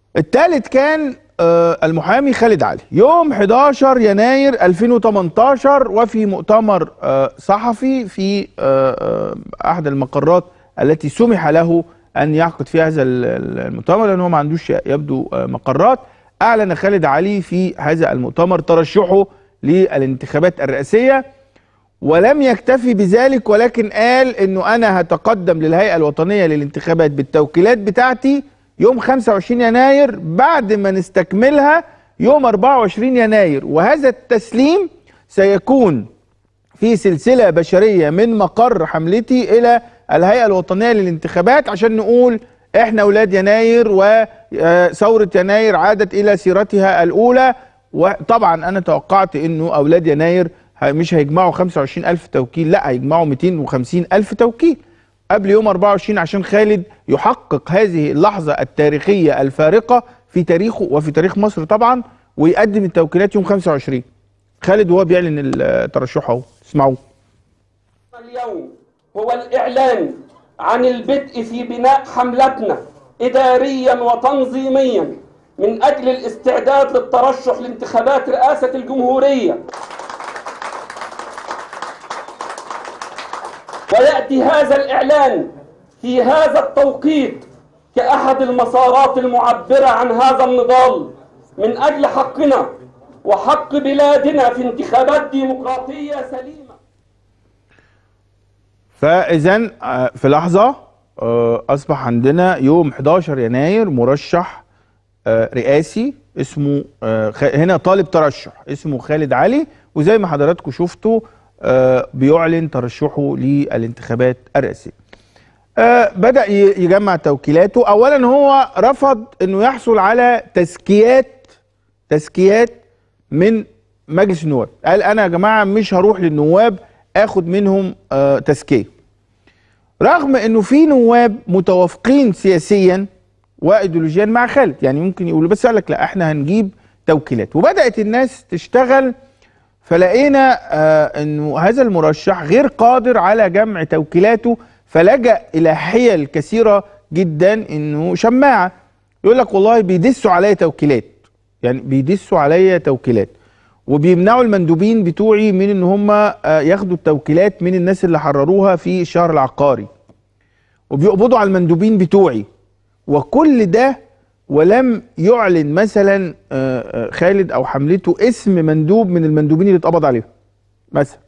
الثالث كان آه، المحامي خالد علي يوم 11 يناير 2018 وفي مؤتمر آه، صحفي في آه، آه، احد المقرات التي سمح له ان يعقد فيها هذا ال- ال- المؤتمر لان هو ما عندوش يبدو آه، مقرات اعلن خالد علي في هذا المؤتمر ترشحه للانتخابات الرئاسيه ولم يكتفي بذلك ولكن قال انه انا هتقدم للهيئه الوطنيه للانتخابات بالتوكيلات بتاعتي يوم 25 يناير بعد ما نستكملها يوم 24 يناير وهذا التسليم سيكون في سلسله بشريه من مقر حملتي الى الهيئه الوطنيه للانتخابات عشان نقول احنا اولاد يناير وثوره يناير عادت الى سيرتها الاولى وطبعا انا توقعت انه اولاد يناير ه- مش هيجمعوا 25 ألف توكيل لا هيجمعوا 250 ألف توكيل قبل يوم 24 عشان خالد يحقق هذه اللحظة التاريخية الفارقة في تاريخه وفي تاريخ مصر طبعا ويقدم التوكيلات يوم 25 خالد وهو بيعلن ال- ترشحه اهو اسمعوه اليوم هو الإعلان عن البدء في بناء حملتنا إداريا وتنظيميا من أجل الاستعداد للترشح لانتخابات رئاسة الجمهورية ويأتي هذا الإعلان في هذا التوقيت كأحد المسارات المعبرة عن هذا النضال من أجل حقنا وحق بلادنا في انتخابات ديمقراطية سليمة فاذا آه، في لحظه آه، اصبح عندنا يوم 11 يناير مرشح آه، رئاسي اسمه آه، خ- هنا طالب ترشح اسمه خالد علي وزي ما حضراتكم شفتوا آه، بيعلن ترشحه للانتخابات الرئاسيه. آه، بدأ ي- يجمع توكيلاته اولا هو رفض انه يحصل على تزكيات تزكيات من مجلس النواب قال انا يا جماعه مش هروح للنواب اخد منهم آه تزكيه رغم انه في نواب متوافقين سياسيا وايديولوجيا مع خالد يعني ممكن يقولوا بس قال لك لا احنا هنجيب توكيلات وبدات الناس تشتغل فلقينا آه انه هذا المرشح غير قادر على جمع توكيلاته فلجأ الى حيل كثيره جدا انه شماعه يقول لك والله بيدسوا عليا توكيلات يعني بيدسوا عليا توكيلات وبيمنعوا المندوبين بتوعي من ان هم آه، ياخدوا التوكيلات من الناس اللي حرروها في الشهر العقاري وبيقبضوا على المندوبين بتوعي وكل ده ولم يعلن مثلا آه، آه، خالد او حملته اسم مندوب من المندوبين اللي اتقبض عليهم مثلا